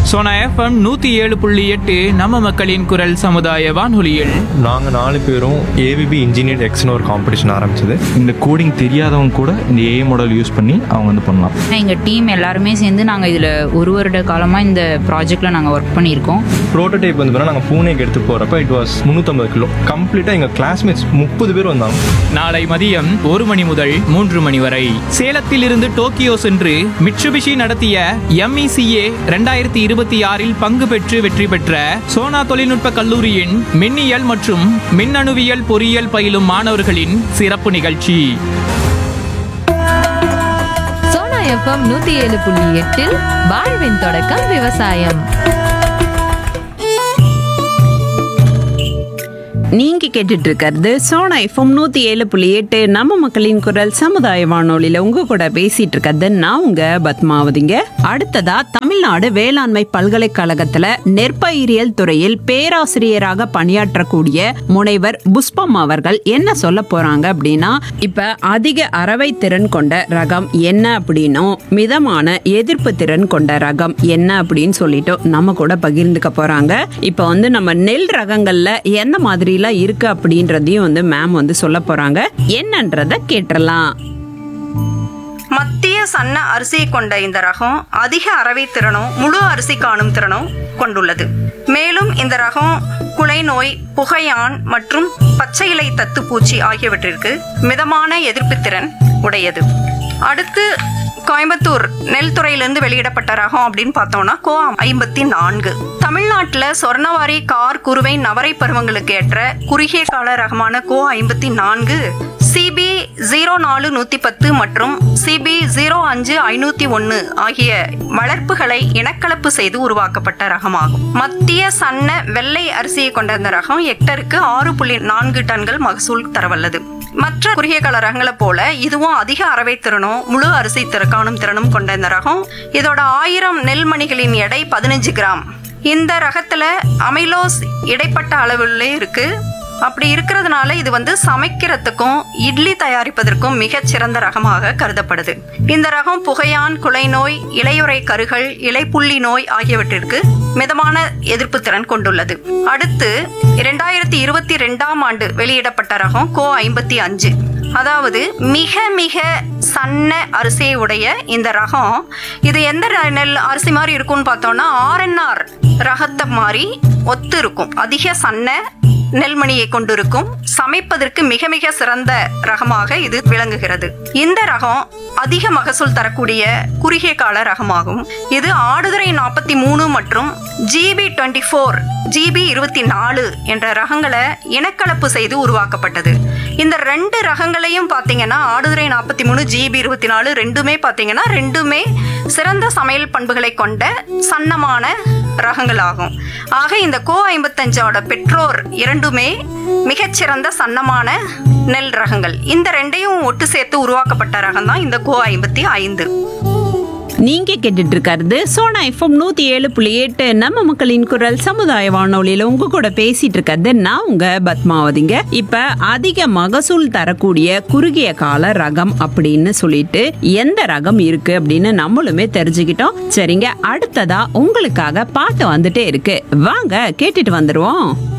Sona FM நூத்தி ஏழு புள்ளி எட்டு நம்ம மக்களின் குரல் சமுதாய வானொலியில் நாங்கள் நாலு பேரும் ஏவிபி இன்ஜினியர் எக்ஸ்னு ஒரு காம்படிஷன் ஆரம்பிச்சது இந்த கோடிங் தெரியாதவங்க கூட இந்த ஏஐ மாடல் யூஸ் பண்ணி அவங்க வந்து பண்ணலாம் எங்கள் டீம் எல்லாருமே சேர்ந்து நாங்கள் இதில் ஒரு வருட காலமாக இந்த ப்ராஜெக்டில் நாங்கள் ஒர்க் பண்ணியிருக்கோம் ப்ரோட்டோடைப் வந்து நாங்கள் பூனேக்கு எடுத்து போகிறப்ப இட் வாஸ் முந்நூற்றம்பது கிலோ கம்ப்ளீட்டாக எங்கள் கிளாஸ்மேட்ஸ் முப்பது பேர் வந்தாங்க நாளை மதியம் ஒரு மணி முதல் மூன்று மணி வரை சேலத்தில் இருந்து டோக்கியோ சென்று மிட்சுபிஷி நடத்திய எம்இசிஏ ரெண்டாயிரத்தி இருபத்தி ஆறில் பங்கு பெற்று வெற்றி பெற்ற சோனா தொழில்நுட்ப கல்லூரியின் மின்னியல் மற்றும் மின்னணுவியல் பொறியியல் பயிலும் மாணவர்களின் சிறப்பு நிகழ்ச்சி சோனா எஃப்எம் நூத்தி ஏழு புள்ளி எட்டில் வாழ்வின் தொடக்கம் விவசாயம் நீங்க கேட்டுட்டு இருக்கிறது சோனா எஃப்எம் நூத்தி ஏழு புள்ளி எட்டு நம்ம மக்களின் குரல் சமுதாய வானொலியில உங்க கூட பேசிட்டு இருக்கிறது நான் உங்க பத்மாவதிங்க அடுத்ததா தமிழ்நாடு வேளாண்மை பல்கலைக்கழகத்துல நெற்பயிரியல் துறையில் பேராசிரியராக பணியாற்றக்கூடிய முனைவர் புஷ்பம் அவர்கள் என்ன சொல்ல போறாங்க அப்படின்னா இப்ப அதிக அரவை திறன் கொண்ட ரகம் என்ன அப்படின்னும் மிதமான எதிர்ப்பு திறன் கொண்ட ரகம் என்ன அப்படின்னு சொல்லிட்டு நம்ம கூட பகிர்ந்துக்க போறாங்க இப்ப வந்து நம்ம நெல் ரகங்கள்ல எந்த மாதிரிலாம் இருக்கு அப்படின்றதையும் வந்து மேம் வந்து சொல்ல போறாங்க என்னன்றத கேட்டுறலாம் மத்திய சன்ன அரிசியை கொண்ட இந்த ரகம் அதிக அரவை திறனும் முழு அரிசி காணும் திறனும் கொண்டுள்ளது மேலும் இந்த ரகம் குலை நோய் புகையான் மற்றும் பச்சை இலை தத்துப்பூச்சி ஆகியவற்றிற்கு மிதமான எதிர்ப்பு திறன் உடையது அடுத்து கோயம்புத்தூர் நெல் துறையிலிருந்து வெளியிடப்பட்ட ரகம் அப்படின்னு பார்த்தோம்னா கோ ஐம்பத்தி நான்கு தமிழ்நாட்டில் சொர்ணவாரி கார் குருவை நவரை பருவங்களுக்கு ஏற்ற குறுகிய கால ரகமான கோ ஐம்பத்தி நான்கு சிபி ஜீரோ நாலு நூத்தி பத்து மற்றும் சிபி ஜீரோ அஞ்சு ஐநூத்தி ஒன்னு ஆகிய வளர்ப்புகளை இனக்கலப்பு செய்து உருவாக்கப்பட்ட ரகமாகும் மத்திய சன்ன வெள்ளை அரிசியை கொண்ட இந்த ரகம் ஹெக்டருக்கு ஆறு புள்ளி நான்கு டன்கள் மகசூல் தரவல்லது மற்ற குறுகிய கால ரகங்களை போல இதுவும் அதிக அரவை திறனும் முழு அரிசி திறக்காணும் திறனும் கொண்ட இந்த ரகம் இதோட ஆயிரம் நெல்மணிகளின் எடை பதினஞ்சு கிராம் இந்த ரகத்துல அமைலோஸ் இடைப்பட்ட அளவுல இருக்கு அப்படி இருக்கிறதுனால இது வந்து சமைக்கிறதுக்கும் இட்லி தயாரிப்பதற்கும் மிகச் சிறந்த ரகமாக கருதப்படுது இந்த ரகம் புகையான் குலை நோய் இலையுறை கருகள் இலைப்புள்ளி நோய் ஆகியவற்றிற்கு மிதமான எதிர்ப்பு திறன் கொண்டுள்ளது அடுத்து இரண்டாயிரத்தி இருபத்தி ரெண்டாம் ஆண்டு வெளியிடப்பட்ட ரகம் கோ ஐம்பத்தி அஞ்சு அதாவது மிக மிக சன்ன அரிசியை உடைய இந்த ரகம் இது எந்த ர- நெல் அரிசி மாதிரி இருக்கும்னு பார்த்தோம்னா ஆர்என்ஆர் ரகத்தை மாதிரி ஒத்து இருக்கும் அதிக சன்ன நெல்மணியை கொண்டிருக்கும் சமைப்பதற்கு மிக மிக சிறந்த ரகமாக இது விளங்குகிறது இந்த ரகம் அதிக மகசூல் தரக்கூடிய குறுகிய கால ரகமாகும் இது ஆடுதுறை நாற்பத்தி மூணு மற்றும் ஜிபி டுவெண்ட்டி ஃபோர் ஜிபி இருபத்தி நாலு என்ற ரகங்களை இனக்கலப்பு செய்து உருவாக்கப்பட்டது இந்த ரெண்டு ரகங்களையும் பார்த்தீங்கன்னா ஆடுதுறை நாற்பத்தி மூணு ஜிபி இருபத்தி நாலு ரெண்டுமே பார்த்தீங்கன்னா ரெண்டுமே சிறந்த சமையல் பண்புகளை கொண்ட சன்னமான ரகங்களாகும் ஆக இந்த கோ ஐம்பத்தஞ்சோட பெற்றோர் இரண்டுமே மிகச்சிறந்த சன்னமான நெல் ரகங்கள் இந்த ரெண்டையும் ஒட்டு சேர்த்து உருவாக்கப்பட்ட ரகம் தான் இந்த கோ ஐம்பத்தி ஐந்து நீங்க கேட்டுட்டு இருக்கிறது சோனா எஃப்எம் நூத்தி ஏழு புள்ளி எட்டு நம்ம மக்களின் குரல் சமுதாய வானொலியில உங்க கூட பேசிட்டு இருக்கிறது நான் உங்க பத்மாவதிங்க இப்ப அதிக மகசூல் தரக்கூடிய குறுகிய கால ரகம் அப்படின்னு சொல்லிட்டு எந்த ரகம் இருக்கு அப்படின்னு நம்மளுமே தெரிஞ்சுக்கிட்டோம் சரிங்க அடுத்ததா உங்களுக்காக பாட்டு வந்துட்டே இருக்கு வாங்க கேட்டுட்டு வந்துருவோம்